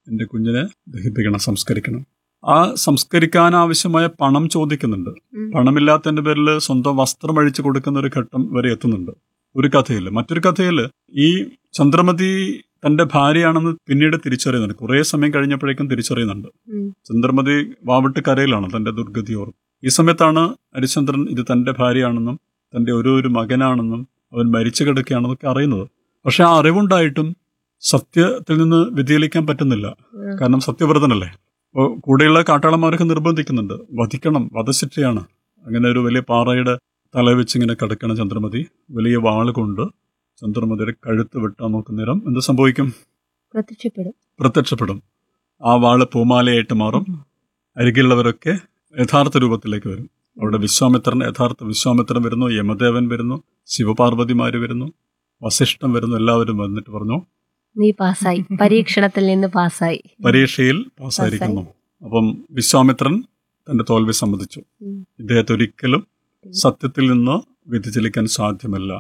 എൻ്റെ കുഞ്ഞിനെ ദഹിപ്പിക്കണം സംസ്കരിക്കണം ആ സംസ്കരിക്കാൻ ആവശ്യമായ പണം ചോദിക്കുന്നുണ്ട് ഉം. പണമില്ലാത്തതിന്റെ പേരിൽ സ്വന്തം വസ്ത്രം അഴിച്ചു കൊടുക്കുന്ന ഒരു ഘട്ടം വരെ എത്തുന്നുണ്ട് ഒരു കഥയിൽ മറ്റൊരു കഥയിൽ ഈ ചന്ദ്രമതി തന്റെ ഭാര്യയാണെന്ന് പിന്നീട് തിരിച്ചറിയുന്നുണ്ട് കുറേ സമയം കഴിഞ്ഞപ്പോഴേക്കും തിരിച്ചറിയുന്നുണ്ട് ഉം. ചന്ദ്രമതി വാവിട്ട് കരയിലാണ് തന്റെ ദുർഗതി ഓർത്ത് ഈ സമയത്താണ് ഹരിചന്ദ്രൻ ഇത് തന്റെ ഭാര്യയാണെന്നും തന്റെ ഒരു ഒരു മകനാണെന്നും അവൻ മരിച്ചു കിടക്കുകയാണെന്നൊക്കെ അറിയുന്നത് പക്ഷെ ആ അറിവുണ്ടായിട്ടും സത്യത്തിൽ നിന്ന് വ്യതിചലിക്കാൻ പറ്റുന്നില്ല ഉം. കാരണം സത്യവ്രതനല്ലേ അപ്പോൾ കൂടെയുള്ള കാട്ടാളന്മാരൊക്കെ നിർബന്ധിക്കുന്നുണ്ട് വധിക്കണം വധശിക്ഷയാണ് അങ്ങനെ ഒരു വലിയ പാറയുടെ തല വെച്ച് ഇങ്ങനെ കിടക്കണ ചന്ദ്രമതി വലിയ വാള് കൊണ്ട് ചന്ദ്രമതിയുടെ കഴുത്ത് വെട്ടാൻ നോക്കുന്നേരം എന്ത് സംഭവിക്കും പ്രത്യക്ഷപ്പെടും പ്രത്യക്ഷപ്പെടും ആ വാള് പൂമാലയായിട്ട് മാറും അരികിലുള്ളവരൊക്കെ യഥാർത്ഥ രൂപത്തിലേക്ക് വരും അവിടെ വിശ്വാമിത്രൻ യഥാർത്ഥ വിശ്വാമിത്രൻ വരുന്നു യമദേവൻ വരുന്നു ശിവപാർവതിമാര് വരുന്നു വസിഷ്ഠം വരുന്നു എല്ലാവരും വന്നിട്ട് പറഞ്ഞു നീ പാസ്സായി പരീക്ഷണത്തിൽ നിന്ന് പാസ്സായി പരീക്ഷയിൽ പാസ്സായിരിക്കുന്നു അപ്പം വിശ്വാമിത്രൻ തന്റെ തോൽവി സമ്മതിച്ചു ഉം. ഇദ്ദേഹത്തെ ഒരിക്കലും സത്യത്തിൽ നിന്ന് വ്യതിചലിക്കാൻ സാധ്യമല്ല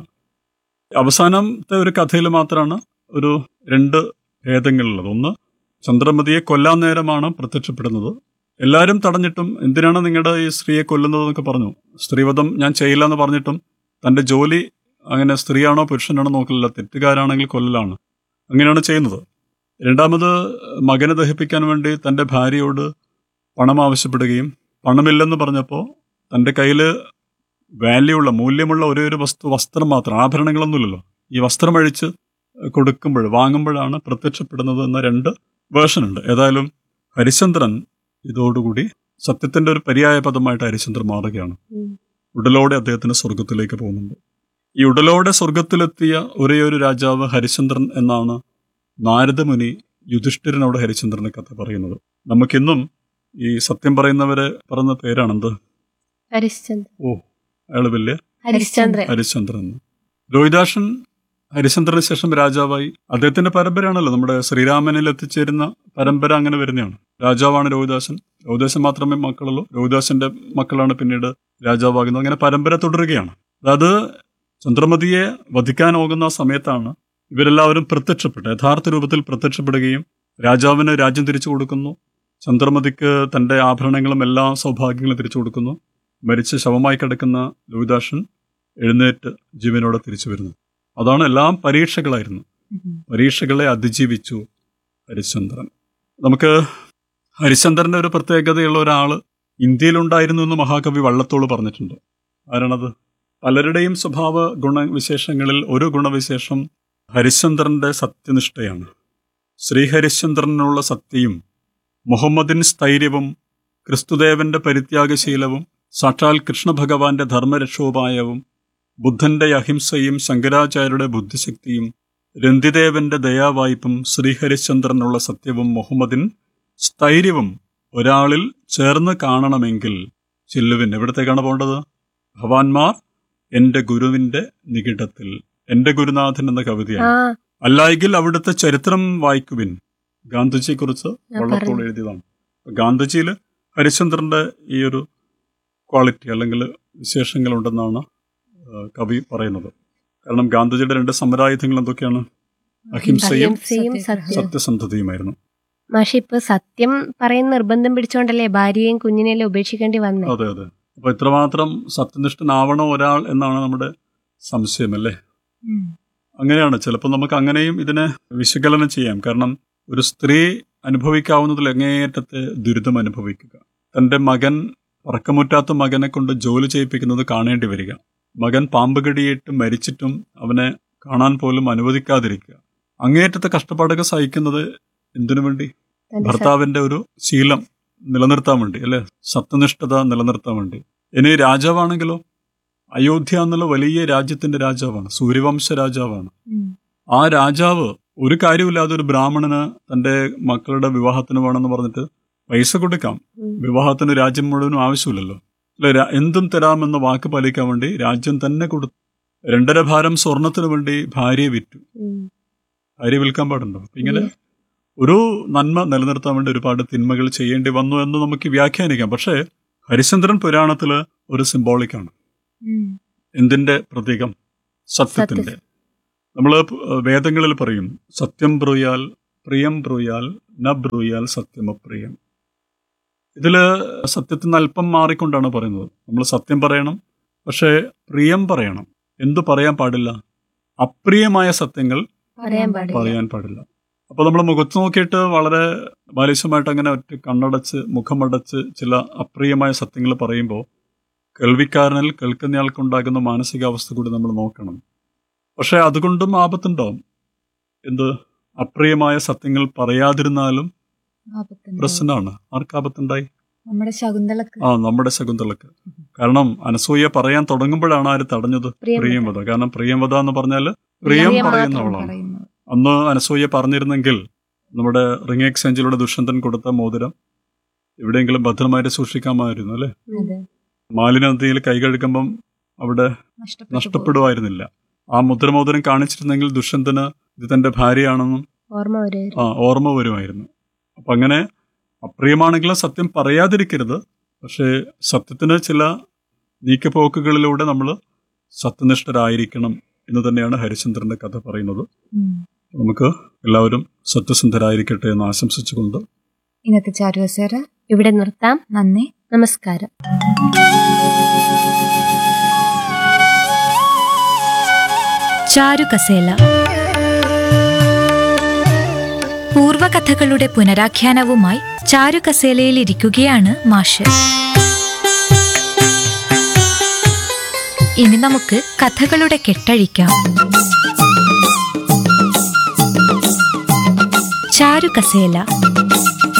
അവസാനത്തെ ഒരു കഥയിൽ മാത്രമാണ് ഒരു രണ്ട് ഭേദങ്ങളുള്ളത് ഒന്ന് ചന്ദ്രമതിയെ കൊല്ലാൻ നേരമാണ് പ്രത്യക്ഷപ്പെടുന്നത് എല്ലാവരും തടഞ്ഞിട്ടും എന്തിനാണ് നിങ്ങളുടെ ഈ സ്ത്രീയെ കൊല്ലുന്നത് എന്നൊക്കെ പറഞ്ഞു സ്ത്രീവധം ഞാൻ ചെയ്യില്ല എന്ന് പറഞ്ഞിട്ടും തന്റെ ജോലി അങ്ങനെ സ്ത്രീയാണോ പുരുഷനാണോ നോക്കില്ല തെറ്റുകാരാണെങ്കിൽ കൊല്ലലാണ് അങ്ങനെയാണ് ചെയ്യുന്നത് രണ്ടാമത് മകനെ ദഹിപ്പിക്കാൻ വേണ്ടി തന്റെ ഭാര്യയോട് പണം ആവശ്യപ്പെടുകയും പണമില്ലെന്ന് പറഞ്ഞപ്പോൾ തന്റെ കയ്യിൽ വാല്യൂ ഉള്ള മൂല്യമുള്ള ഒരേ ഒരു വസ്തു വസ്ത്രം മാത്രം ആഭരണങ്ങളൊന്നുമില്ലല്ലോ ഈ വസ്ത്രം അഴിച്ച് കൊടുക്കുമ്പോൾ വാങ്ങുമ്പോഴാണ് പ്രത്യക്ഷപ്പെടുന്നത് എന്ന രണ്ട് വേർഷൻ ഉണ്ട് ഏതായാലും ഹരിചന്ദ്രൻ ഇതോടുകൂടി സത്യത്തിന്റെ ഒരു പര്യായ പദമായിട്ട് ഹരിചന്ദ്രൻ മാറുകയാണ് ഉം. ഉടലോടെ അദ്ദേഹത്തിന് സ്വർഗത്തിലേക്ക് പോകുന്നുണ്ട് ഈ ഉടലോടെ സ്വർഗത്തിലെത്തിയ ഒരേ ഒരു രാജാവ് ഹരിചന്ദ്രൻ എന്നാണ് നാരദമുനി യുധിഷ്ഠിരനോട് ഹരിചന്ദ്രന്റെ കഥ പറയുന്നത് നമുക്കിന്നും ഈ സത്യം പറയുന്നവരെ പറഞ്ഞ പേരാണെന്ത് ഹരിശ്ചന്ദ്രൻ ഓ അയാള് വലിയ ഹരിശ്ചന്ദ്രൻ ഹരിശ്ചന്ദ്രൻ രോഹിദാസൻ ഹരിശ്ചന്ദ്രന് ശേഷം രാജാവായി അദ്ദേഹത്തിന്റെ പരമ്പരയാണല്ലോ നമ്മുടെ ശ്രീരാമനിൽ എത്തിച്ചേരുന്ന പരമ്പര അങ്ങനെ വരുന്നതാണ് രാജാവാണ് രോഹിദാസൻ രോഹിദാസൻ മാത്രമേ മക്കളുള്ളൂ രോഹിദാസന്റെ മക്കളാണ് പിന്നീട് രാജാവാകുന്നത് അങ്ങനെ പരമ്പര തുടരുകയാണ് അതായത് ചന്ദ്രമതിയെ വധിക്കാൻ പോകുന്ന സമയത്താണ് ഇവരെല്ലാവരും പ്രത്യക്ഷപ്പെട്ടു യഥാർത്ഥ രൂപത്തിൽ പ്രത്യക്ഷപ്പെടുകയും രാജാവിന് രാജ്യം തിരിച്ചു കൊടുക്കുന്നു ചന്ദ്രമതിക്ക് തന്റെ ആഭരണങ്ങളും എല്ലാ സൗഭാഗ്യങ്ങളും തിരിച്ചു കൊടുക്കുന്നു മരിച്ച് ശവമായി കിടക്കുന്ന രോഹിദാസൻ എഴുന്നേറ്റ് ജീവനോടെ തിരിച്ചു വരുന്നു അതാണ് എല്ലാം പരീക്ഷകളായിരുന്നു പരീക്ഷകളെ അതിജീവിച്ചു ഹരിശ്ചന്ദ്രൻ നമുക്ക് ഹരിശ്ചന്ദ്രന്റെ ഒരു പ്രത്യേകതയുള്ള ഒരാൾ ഇന്ത്യയിലുണ്ടായിരുന്നു എന്ന് മഹാകവി വള്ളത്തോൾ പറഞ്ഞിട്ടുണ്ട് ആരാണത് പലരുടെയും സ്വഭാവ ഗുണവിശേഷങ്ങളിൽ ഒരു ഗുണവിശേഷം ഹരിശ്ചന്ദ്രന്റെ സത്യനിഷ്ഠയാണ് ശ്രീഹരിശ്ചന്ദ്രനുള്ള സത്യയും മുഹമ്മദിൻ സ്ഥൈര്യവും ക്രിസ്തുദേവന്റെ പരിത്യാഗശീലവും സാക്ഷാൽ കൃഷ്ണഭഗവാന്റെ ധർമ്മരക്ഷോപായവും ബുദ്ധന്റെ അഹിംസയും ശങ്കരാചാര്യരുടെ ബുദ്ധിശക്തിയും രന്തിദേവന്റെ ദയാവായ്പും ശ്രീഹരിശ്ചന്ദ്രനുള്ള സത്യവും മുഹമ്മദിൻ സ്ഥൈര്യവും ഒരാളിൽ ചേർന്ന് കാണണമെങ്കിൽ ചെല്ലുവിൻ എവിടത്തേക്കാണ് പോകേണ്ടത് ഭവാൻമാർ എന്റെ ഗുരുവിന്റെ നികിടത്തിൽ എന്റെ ഗുരുനാഥൻ എന്ന ആ കവിതയാണ് അല്ലായെങ്കിൽ അവിടുത്തെ ചരിത്രം വായിക്കുവിൻ ഗാന്ധിജിയെ കുറിച്ച് ഞാൻ വള്ളത്തോൾ പറഞ്ഞു. എഴുതിയതാണ് ഗാന്ധിജിയിൽ ഹരിശ്ചന്ദ്രന്റെ ഈ ഒരു ക്വാളിറ്റി അല്ലെങ്കിൽ വിശേഷങ്ങളുണ്ടെന്നാണ് ആ, കവി പറയുന്നത് കാരണം ഗാന്ധിജിയുടെ രണ്ട് സമരായുധങ്ങൾ എന്തൊക്കെയാണ് അഹിംസയും അഹിംസയും സത്യം സത്യസന്ധതയുമായിരുന്നു മാഷി ഇപ്പൊ സത്യം പറയുന്ന നിർബന്ധം പിടിച്ചോണ്ടല്ലേ ഭാര്യയെയും കുഞ്ഞിനെല്ലാം ഉപേക്ഷിക്കേണ്ടി വന്നത് അതെ അതെ അപ്പൊ ഇത്രമാത്രം സത്യനിഷ്ഠനാവണോ ഒരാൾ എന്നാണ് നമ്മുടെ സംശയം അല്ലേ അങ്ങനെയാണ് ചിലപ്പോൾ നമുക്ക് അങ്ങനെയും ഇതിനെ വിശകലനം ചെയ്യാം കാരണം ഒരു സ്ത്രീ അനുഭവിക്കാവുന്നതിൽ അങ്ങേയറ്റത്തെ ദുരിതം അനുഭവിക്കുക തന്റെ മകൻ പറക്കമുറ്റാത്ത മകനെ കൊണ്ട് ജോലി ചെയ്യിപ്പിക്കുന്നത് കാണേണ്ടി വരിക മകൻ പാമ്പ് കടിയേറ്റ് മരിച്ചിട്ടും അവനെ കാണാൻ പോലും അനുവദിക്കാതിരിക്കുക അങ്ങേയറ്റത്തെ കഷ്ടപ്പാടൊക്കെ സഹിക്കുന്നത് എന്തിനു വേണ്ടി തന്റെ ഭർത്താവിന്റെ ഒരു ശീലം നിലനിർത്താൻ വേണ്ടി അല്ലെ സത്യനിഷ്ഠത നിലനിർത്താൻ വേണ്ടി ഇനി രാജാവാണെങ്കിലോ അയോധ്യ എന്നുള്ള വലിയ രാജ്യത്തിന്റെ രാജാവാണ് സൂര്യവംശ രാജാവാണ് ഉം. ആ രാജാവ് ഒരു കാര്യമില്ലാതെ ഒരു ബ്രാഹ്മണന് തന്റെ മക്കളുടെ വിവാഹത്തിന് വേണമെന്ന് പറഞ്ഞിട്ട് പൈസ കൊടുക്കാം ഉം. വിവാഹത്തിന് രാജ്യം മുഴുവനും ആവശ്യമില്ലല്ലോ അല്ലെ രാ- എന്തും തരാമെന്ന വാക്ക് പാലിക്കാൻ വേണ്ടി രാജ്യം തന്നെ കൊടുത്തു രണ്ടര ഭാരം സ്വർണത്തിന് വേണ്ടി ഭാര്യയെ വിറ്റു ഉം. ഭാര്യ വിൽക്കാൻ പാടുണ്ടോ അപ്പൊ ഇങ്ങനെ ഒരു നന്മ നിലനിർത്താൻ വേണ്ടി ഒരുപാട് തിന്മകൾ ചെയ്യേണ്ടി വന്നു എന്ന് നമുക്ക് വ്യാഖ്യാനിക്കാം പക്ഷേ ഹരിചന്ദ്രൻ പുരാണത്തില് ഒരു സിംബോളിക്കാണ് ഉം. എന്തിന്റെ പ്രതീകം സത്യത്തിന്റെ നമ്മൾ വേദങ്ങളിൽ പറയും സത്യം ബ്രൂയാൽ പ്രിയം ബ്രൂയാൽ ന ബ്രൂയാൽ സത്യമപ്രിയം ഇതില് സത്യത്തിൽ നിന്ന് അല്പം മാറിക്കൊണ്ടാണ് പറയുന്നത് നമ്മൾ സത്യം പറയണം പക്ഷേ പ്രിയം പറയണം എന്തു പറയാൻ പാടില്ല അപ്രിയമായ സത്യങ്ങൾ പറയാൻ പാടില്ല. പറയാൻ പാടില്ല അപ്പൊ നമ്മൾ മുഖത്ത് നോക്കിയിട്ട് വളരെ ബാലിശമായിട്ട് അങ്ങനെ ഒറ്റ കണ്ണടച്ച് മുഖമടച്ച് ചില അപ്രിയമായ സത്യങ്ങൾ പറയുമ്പോൾ കേൾവിക്കാരനിൽ കേൾക്കുന്നയാൾക്കുണ്ടാകുന്ന മാനസികാവസ്ഥ കൂടി നമ്മൾ നോക്കണം പക്ഷെ അതുകൊണ്ടും ആപത്തുണ്ടാവും എന്ത് അപ്രിയമായ സത്യങ്ങൾ പറയാതിരുന്നാലും ആപത്തുണ്ടാവും. പ്രശ്നമാണ് ആർക്ക് ആപത്തുണ്ടായി നമ്മുടെ ശകുന്തളക്ക് ആ നമ്മുടെ ശകുന്തളക്ക് കാരണം അനസൂയ പറയാൻ തുടങ്ങുമ്പോഴാണ് ആര് തടഞ്ഞത് പ്രിയം പ്രിയംവത കാരണം പ്രിയംവത എന്ന് പറഞ്ഞാൽ പ്രിയം പ്രിയം പറയുന്നവളാണ് പറയുന്നത് അന്ന് അനസൂയ പറഞ്ഞിരുന്നെങ്കിൽ നമ്മുടെ റിംഗ് എക്സ്ചേഞ്ചിലൂടെ ദുഷ്യന്തൻ കൊടുത്ത മോതിരം എവിടെയെങ്കിലും ഭദ്രമായിട്ട് സൂക്ഷിക്കാമായിരുന്നു അല്ലെ അതെ മാലിന്യ നദിയിൽ കൈ കഴുകുമ്പം അവിടെ നഷ്ടപ്പെട്ടു പോകും. നഷ്ടപ്പെടുമായിരുന്നില്ല ആ മുദ്രമോതിരം കാണിച്ചിരുന്നെങ്കിൽ ദുഷ്യന്തന് ഇത് തന്റെ ഭാര്യയാണെന്നും ഓർമ്മ വരുമായിരുന്നു ആ ഓർമ്മ വരുമായിരുന്നു അപ്പൊ അങ്ങനെ അപ്രിയമാണെങ്കിലും സത്യം പറയാതിരിക്കരുത് പക്ഷേ സത്യത്തിന് ചില നീക്കുപോക്കുകളിലൂടെ നമ്മൾ സത്യനിഷ്ഠരായിരിക്കണം എന്ന് തന്നെയാണ് ഹരിചന്ദ്രന്റെ കഥ പറയുന്നത് ഉം. നമുക്ക് എല്ലാവരും സത്യസന്ധരായിരിക്കട്ടെ എന്ന് ആശംസിച്ചുകൊണ്ട് ഇന്നത്തെ ചാരുവസേര ഇവിടെ നിർത്താം നന്ദി നമസ്കാരം ചാരുകസേല പൂർവകഥകളുടെ പുനരാഖ്യാനവുമായി ചാരുകസേലയിൽ ഇരിക്കുകയാണ് മാഷ് ഇനി നമുക്ക് കഥകളുടെ കെട്ടഴിക്കാം ചാരുകസേല